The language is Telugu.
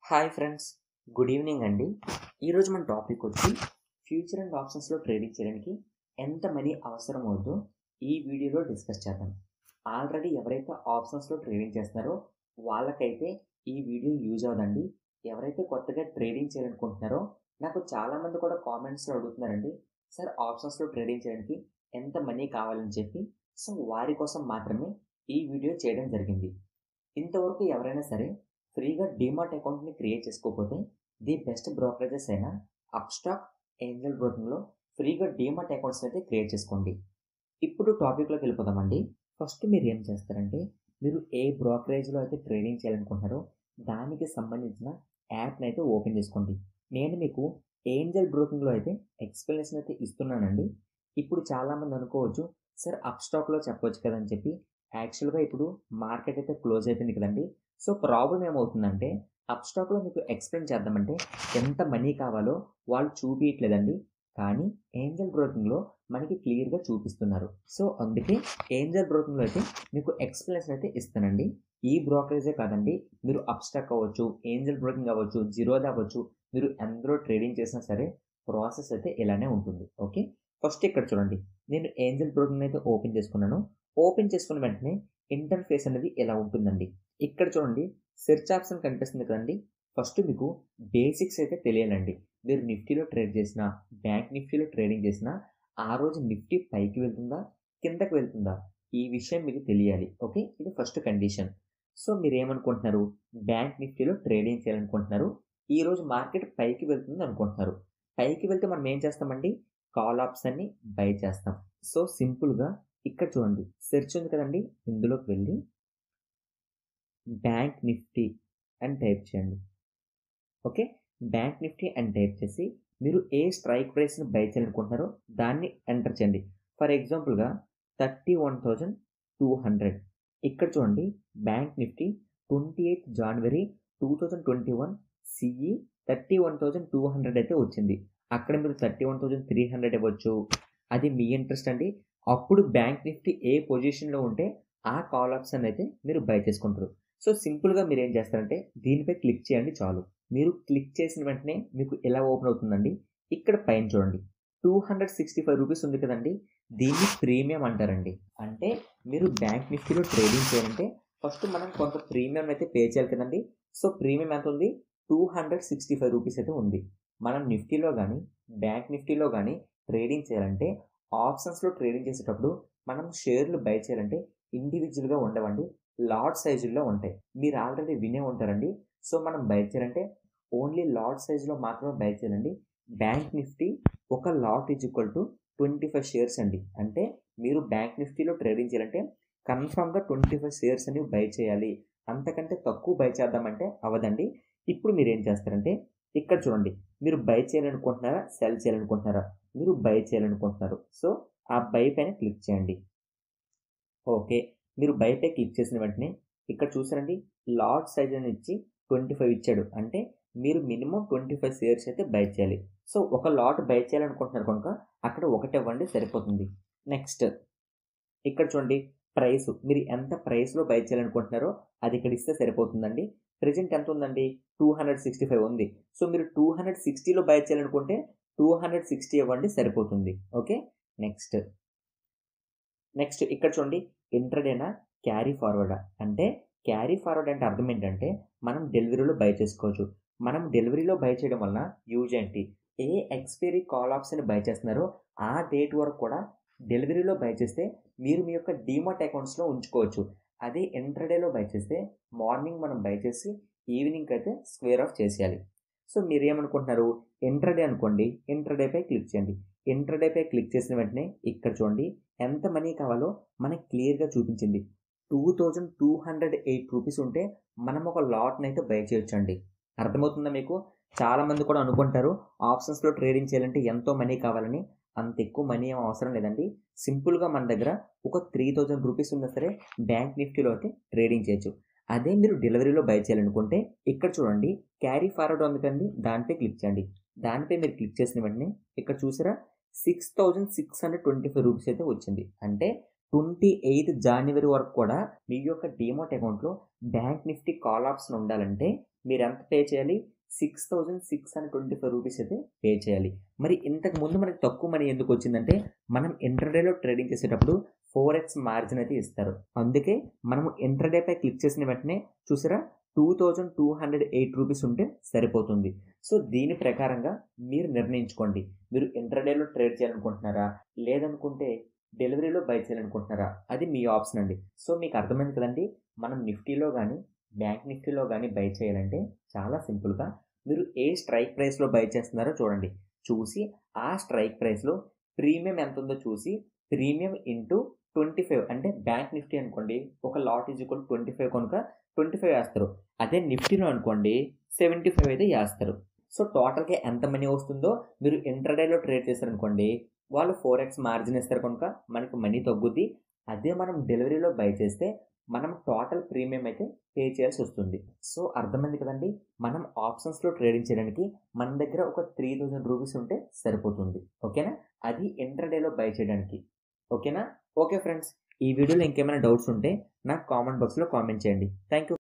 హాయ్ ఫ్రెండ్స్ గుడ్ ఈవినింగ్ అండి ఈరోజు మన టాపిక్ వచ్చి ఫ్యూచర్ అండ్ ఆప్షన్స్లో ట్రేడింగ్ చేయడానికి ఎంత మనీ అవసరం అవుతుందో ఈ వీడియోలో డిస్కస్ చేద్దాం ఆల్రెడీ ఎవరైతే ఆప్షన్స్లో ట్రేడింగ్ చేస్తున్నారో వాళ్ళకైతే ఈ వీడియో యూజ్ అవుదండి ఎవరైతే కొత్తగా ట్రేడింగ్ చేయాలనుకుంటున్నారో నాకు చాలామంది కూడా కామెంట్స్లో అడుగుతున్నారండి సార్ ఆప్షన్స్లో ట్రేడింగ్ చేయడానికి ఎంత మనీ కావాలని చెప్పి సో వారి కోసం మాత్రమే ఈ వీడియో చేయడం జరిగింది ఇంతవరకు ఎవరైనా సరే ఫ్రీగా డిమాట్ అకౌంట్ని క్రియేట్ చేసుకోకపోతే ది బెస్ట్ బ్రోకరేజెస్ అయిన అప్స్టాక్ ఏంజల్ బ్రోకింగ్లో ఫ్రీగా డిమాట్ అకౌంట్స్ అయితే క్రియేట్ చేసుకోండి ఇప్పుడు టాపిక్లోకి వెళ్ళిపోదామండి ఫస్ట్ మీరు ఏం చేస్తారంటే మీరు ఏ బ్రోకరేజ్లో అయితే ట్రేడింగ్ చేయాలనుకుంటున్నారో దానికి సంబంధించిన యాప్ని అయితే ఓపెన్ చేసుకోండి నేను మీకు ఏంజల్ బ్రోకింగ్లో అయితే ఎక్స్ప్లెనేషన్ అయితే ఇస్తున్నానండి ఇప్పుడు చాలామంది అనుకోవచ్చు సార్ అప్స్టాక్లో చెప్పొచ్చు కదని చెప్పి యాక్చువల్గా ఇప్పుడు మార్కెట్ అయితే క్లోజ్ అయిపోయింది కదండి సో ప్రాబ్లం ఏమవుతుందంటే అప్స్టాక్లో మీకు ఎక్స్ప్లెయిన్ చేద్దామంటే ఎంత మనీ కావాలో వాళ్ళు చూపించట్లేదండి కానీ ఏంజల్ బ్రోకింగ్లో మనకి క్లియర్గా చూపిస్తున్నారు సో అందుకే ఏంజల్ బ్రోకింగ్లో అయితే మీకు ఎక్స్ప్లెనేషన్ అయితే ఇస్తానండి ఈ బ్రోకరేజే కాదండి మీరు అప్స్టాక్ అవ్వచ్చు ఏంజల్ బ్రోకింగ్ అవ్వచ్చు జీరోదా అవ్వచ్చు మీరు ఎందులో ట్రేడింగ్ చేసినా సరే ప్రాసెస్ అయితే ఇలానే ఉంటుంది ఓకే ఫస్ట్ ఇక్కడ చూడండి నేను ఏంజల్ బ్రోకింగ్ అయితే ఓపెన్ చేసుకున్నాను ఓపెన్ చేసుకున్న వెంటనే ఇంటర్ఫేస్ అనేది ఎలా ఉంటుందండి ఇక్కడ చూడండి సెర్చ్ ఆప్షన్ కనిపిస్తుంది కదండి ఫస్ట్ మీకు బేసిక్స్ అయితే తెలియాలండి మీరు నిఫ్టీలో ట్రేడ్ చేసిన బ్యాంక్ నిఫ్టీలో ట్రేడింగ్ చేసిన ఆ రోజు నిఫ్టీ పైకి వెళ్తుందా కిందకి వెళ్తుందా ఈ విషయం మీకు తెలియాలి ఓకే ఇది ఫస్ట్ కండిషన్ సో మీరు ఏమనుకుంటున్నారు బ్యాంక్ నిఫ్టీలో ట్రేడింగ్ చేయాలనుకుంటున్నారు ఈ రోజు మార్కెట్ పైకి వెళ్తుంది అనుకుంటున్నారు పైకి వెళ్తే మనం ఏం చేస్తామండి కాల్ ఆప్షన్ని బై చేస్తాం సో సింపుల్గా ఇక్కడ చూడండి సెర్చ్ ఉంది కదండి ఇందులోకి వెళ్ళి బ్యాంక్ నిఫ్టీ అని టైప్ చేయండి ఓకే బ్యాంక్ నిఫ్టీ అని టైప్ చేసి మీరు ఏ స్ట్రైక్ ప్రైస్ని బై చేయాలనుకుంటున్నారో దాన్ని ఎంటర్ చేయండి ఫర్ ఎగ్జాంపుల్గా thirty one thousand two hundred ఇక్కడ చూడండి బ్యాంక్ నిఫ్టీ ట్వంటీ ఎయిత్ జనవరి two thousand twenty one CE thirty one thousand two hundred అయితే వచ్చింది అక్కడ మీరు thirty one thousand three hundred ఇవ్వచ్చు అది మీ ఇంట్రెస్ట్ అండి అప్పుడు బ్యాంక్ నిఫ్టీ ఏ పొజిషన్లో ఉంటే ఆ కాల్ ఆప్షన్ అయితే మీరు బై చేసుకుంటారు సో సింపుల్గా మీరు ఏం చేస్తారంటే దీనిపై క్లిక్ చేయండి చాలు మీరు క్లిక్ చేసిన వెంటనే మీకు ఎలా ఓపెన్ అవుతుందండి ఇక్కడ పైన చూడండి two hundred sixty five rupees ఉంది కదండి దీన్ని ప్రీమియం అంటారండి అంటే మీరు బ్యాంక్ నిఫ్టీలో ట్రేడింగ్ చేయాలంటే ఫస్ట్ మనం కొంత ప్రీమియం అయితే పే చేయాలి కదండి సో ప్రీమియం ఎంత ఉంది two hundred sixty five rupees అయితే ఉంది మనం నిఫ్టీలో కానీ బ్యాంక్ నిఫ్టీలో కానీ ట్రేడింగ్ చేయాలంటే ఆప్షన్స్లో ట్రేడింగ్ చేసేటప్పుడు మనం షేర్లు బై చేయాలంటే ఇండివిజువల్గా ఉండవండి లాట్ సైజుల్లో ఉంటాయి మీరు ఆల్రెడీ వినే ఉంటారండి సో మనం బై చేయాలంటే ఓన్లీ లాట్ సైజులో మాత్రమే బై చేయాలండి బ్యాంక్ నిఫ్టీ ఒక lot is equal to twenty five shares అండి అంటే మీరు బ్యాంక్ నిఫ్టీలో ట్రేడింగ్ చేయాలంటే కన్ఫామ్గా ట్వంటీ ఫైవ్ షేర్స్ అనేవి బై చేయాలి అంతకంటే తక్కువ బై చేద్దామంటే అవదండి ఇప్పుడు మీరు ఏం చేస్తారంటే ఇక్కడ చూడండి మీరు బై చేయాలనుకుంటున్నారా సెల్ చేయాలనుకుంటున్నారా మీరు బై చేయాలనుకుంటున్నారు సో ఆ బై పైన క్లిక్ చేయండి ఓకే మీరు బై పై క్లిక్ చేసిన వెంటనే ఇక్కడ చూసారండి లాట్ సైజ్ అని ఇచ్చి ట్వంటీ ఫైవ్ ఇచ్చాడు అంటే మీరు మినిమం ట్వంటీ ఫైవ్ షేర్స్ అయితే బై చేయాలి సో ఒక లాట్ బై చేయాలనుకుంటున్నారు కనుక అక్కడ ఒకటి ఇవ్వండి సరిపోతుంది నెక్స్ట్ ఇక్కడ చూడండి ప్రైస్ మీరు ఎంత ప్రైస్లో బై చేయాలనుకుంటున్నారో అది ఇక్కడ ఇస్తే సరిపోతుందండి ప్రజెంట్ ఎంత ఉందండి టూ హండ్రెడ్ సిక్స్టీ ఫైవ్ ఉంది సో మీరు టూ హండ్రెడ్ సిక్స్టీలో బై చేయాలనుకుంటే టూ హండ్రెడ్ సిక్స్టీ ఇవ్వండి సరిపోతుంది ఓకే నెక్స్ట్ నెక్స్ట్ ఇక్కడ చూడండి ఇంట్రడేనా క్యారీ ఫార్వర్డా అంటే క్యారీ ఫార్వర్డ్ అంటే అర్థం ఏంటంటే మనం డెలివరీలో బై చేసుకోవచ్చు మనం డెలివరీలో బై చేయడం వలన యూజ్ ఏంటి ఏ ఎక్స్పైరీ కాల్ ఆప్షన్ బై చేస్తున్నారో ఆ డేట్ వరకు కూడా డెలివరీలో బై చేస్తే మీరు మీ యొక్క డీమాట్ అకౌంట్స్లో ఉంచుకోవచ్చు అదే ఇంట్రడేలో బై చేస్తే మార్నింగ్ మనం బై చేసి ఈవినింగ్ అయితే స్క్వేర్ ఆఫ్ చేసేయాలి సో మీరు ఏమనుకుంటున్నారు ఇంట్రడే అనుకోండి ఇంట్రడేపై క్లిక్ చేయండి ఇంట్రడేపై క్లిక్ చేసిన వెంటనే ఇక్కడ చూడండి ఎంత మనీ కావాలో మనకి క్లియర్గా చూపించింది two thousand two hundred eight rupees ఉంటే మనం ఒక లాట్ని అయితే బై చేయొచ్చండి అర్థమవుతుందా మీకు చాలామంది కూడా అనుకుంటారు ఆప్షన్స్లో ట్రేడింగ్ చేయాలంటే ఎంతో మనీ కావాలని అంత ఎక్కువ మనీ ఏం అవసరం లేదండి సింపుల్గా మన దగ్గర ఒక త్రీ థౌజండ్ రూపీస్ ఉన్నా సరే బ్యాంక్ నిఫ్టీలో అయితే ట్రేడింగ్ చేయొచ్చు అదే మీరు డెలివరీలో బై చేయాలనుకుంటే ఇక్కడ చూడండి క్యారీ ఫార్వర్డ్ ఉంది కండి దానిపై క్లిక్ చేయండి దానిపై మీరు క్లిక్ చేసిన వెంటనే ఇక్కడ చూసారా six thousand six hundred twenty five rupees అయితే వచ్చింది అంటే ట్వంటీ ఎయిత్ జనవరి వరకు కూడా మీ యొక్క డిమోట్ అకౌంట్లో బ్యాంక్ నిఫ్టీ కాల్ ఆప్షన్ ఉండాలంటే మీరు ఎంత పే చేయాలి six thousand six hundred twenty five rupees అయితే పే చేయాలి మరి ఇంతకు ముందు మనకి తక్కువ మనీ ఎందుకు వచ్చిందంటే మనం ఇంటర్డేలో ట్రేడింగ్ చేసేటప్పుడు ఫోర్ ఎక్స్ మార్జిన్ అయితే ఇస్తారు అందుకే మనము ఇంటర్డే పై క్లిక్ చేసిన వెంటనే చూసారా two thousand two hundred eight rupees ఉంటే సరిపోతుంది సో దీని ప్రకారంగా మీరు నిర్ణయించుకోండి మీరు ఇంటర్డేలో ట్రేడ్ చేయాలనుకుంటున్నారా లేదనుకుంటే డెలివరీలో బై చేయాలనుకుంటున్నారా అది మీ ఆప్షన్ అండి సో మీకు అర్థమైంది కదండి మనం నిఫ్టీలో కానీ బ్యాంక్ నిఫ్టీలో కానీ బై చేయాలంటే చాలా సింపుల్గా మీరు ఏ స్ట్రైక్ ప్రైస్లో బై చేస్తున్నారో చూడండి చూసి ఆ స్ట్రైక్ ప్రైస్లో ప్రీమియం ఎంత ఉందో చూసి ప్రీమియం ఇంటూ ట్వంటీ ఫైవ్ అంటే బ్యాంక్ నిఫ్టీ అనుకోండి ఒక lot is equal twenty five కనుక ట్వంటీ ఫైవ్ వేస్తారు అదే నిఫ్టీలో అనుకోండి సెవెంటీ ఫైవ్ అయితే వేస్తారు సో టోటల్గా ఎంత మనీ వస్తుందో మీరు ఇంటర్డేలో ట్రేడ్ చేశారనుకోండి వాళ్ళు ఫోర్ ఎక్స్ మార్జిన్ ఇస్తారు కనుక మనకి మనీ తగ్గుద్ది అదే మనం డెలివరీలో బై చేస్తే మనం టోటల్ ప్రీమియం అయితే పే చేయాల్సి వస్తుంది సో అర్థమైంది కదండి మనం ఆప్షన్స్లో ట్రేడింగ్ చేయడానికి మన దగ్గర ఒక త్రీ థౌజండ్ రూపీస్ ఉంటే సరిపోతుంది ఓకేనా అది ఇంటర్డేలో బై చేయడానికి ఓకేనా ఓకే ఫ్రెండ్స్ ఈ వీడియోలో ఇంకేమైనా డౌట్స్ ఉంటే నాకు కామెంట్ బాక్స్లో కామెంట్ చేయండి థ్యాంక్ యూ